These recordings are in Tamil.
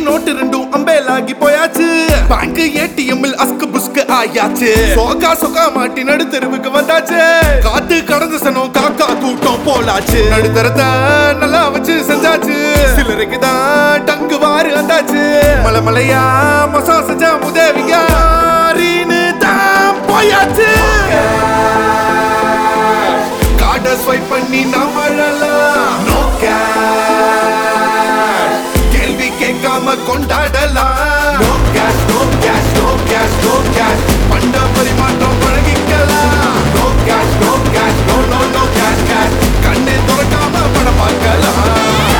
நோட்டு ரெண்டும் அம்பேலாகி போயாச்சு பேங்க் ஏடிஎம்மில் அஸ்கு புஸ்கு ஆயாச்சு சோகா சொகா மாட்டி நடுத்தெருவுக்கு வந்தாச்சு காத்து கடந்த சனம் காக்கா கூட்டம் போலாச்சு நடுத்தரத்தை நல்லா வச்சு செஞ்சாச்சு சிலருக்கு தான் டங்கு வாரு வந்தாச்சு மலை மலையா மசா செஞ்சா உதவிங்க தான் போயாச்சு கார்டை ஸ்வைப் பண்ணி நாம் வாழலாம் நோ கேள்வி கேட்காம கொண்டாடலாம் no cash no cash no cash no cash பண்ட பரிமாற்றம் பழகிக்கலாம் no cash no cash no no no cash cash கண்ணை திறக்காம படம் பார்க்கலாம்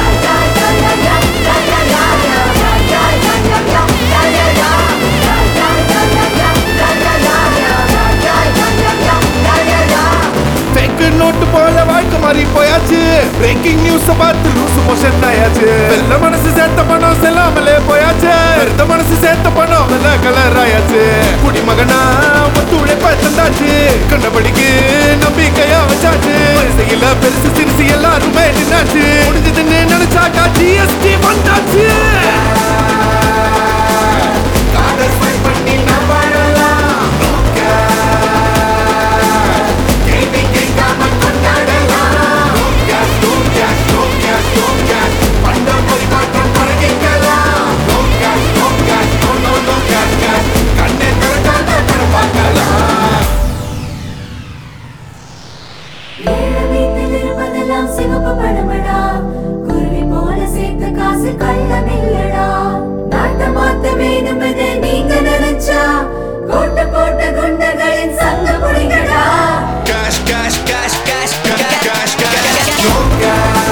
ஃபேக் நோட்டு போல வாழ்க்கை மாறி போயாச்சு பிரேக்கிங் நியூஸ் பார்த்து லூசு மோஷன் ஆயாச்சு வெள்ள மனசு சேர்த்த பணம் செல்லாமலே போயாச்சு வெறுத்த மனசு சேர்த்த பணம் வெள்ள கலர் ஆயாச்சு குடிமகனா ஒத்துழைப்ப தந்தாச்சு கண்டபடிக்கு நம்பிக்கையா வச்சாச்சு வரிசையில பெருசு சிறுசு எல்லாருமே நின்னாச்சு முடிஞ்சதுன்னு நினைச்சாக்கா ஜிஎஸ்டி வந்தாச்சு கார்டை ஸ்வைப் பண்ணி நாம் வாழலாம் No cash. கேள்வி கேட்காம கொண்டாடலாம் No cash, no cash, no cash, no cash. பண்ட பரிமாற்றம் பழகிக்கலாம் No cash, no cash, no, no, no cash, cash. கண்ணை திறக்காம படம் பார்க்கலாம் ஏழு வீட்டில் இருப்பதெல்லாம் சிவப்பு படமடா குருவி போல சேர்த்த காசு கள்ளமில்லடா நாட்டை மாத்த வேணுமென நீங்க நினைச்சா கோட்டை போட்ட குண்டகளின் சங்க முடிங்கடா Cash, cash, cash, cash, cash, cash, cash. No cash.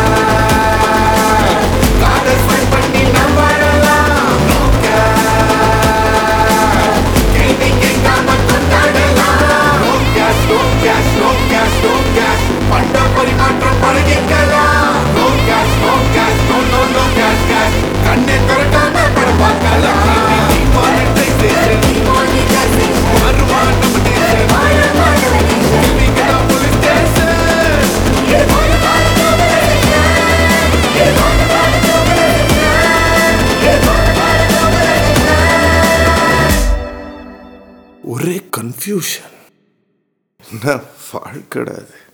கார்டை swipe பண்ணி நாம் வாழலாம். No cash. கேள்வி கேட்காம கொண்டாடலாம். No cash, no cash, no cash, no cash. பண்ட பரிமாற்றம் பழகிக்கலாம். No cash, no cash, no, no, no cash, cash. கண்ணை திறக்காம படம் பார்க்கலாம். Demonetization. Demonetization. மாறுவான் நம்ம nation. வாழ மாட்டவ nation. கேள்விக்குதான் police station. இது போல வாழ globalization. இது போல வாழ globalization. இது போல வாழ globalization. ஒரே கன்ஃபியூஷன் என்ன வாழ்க்கடாது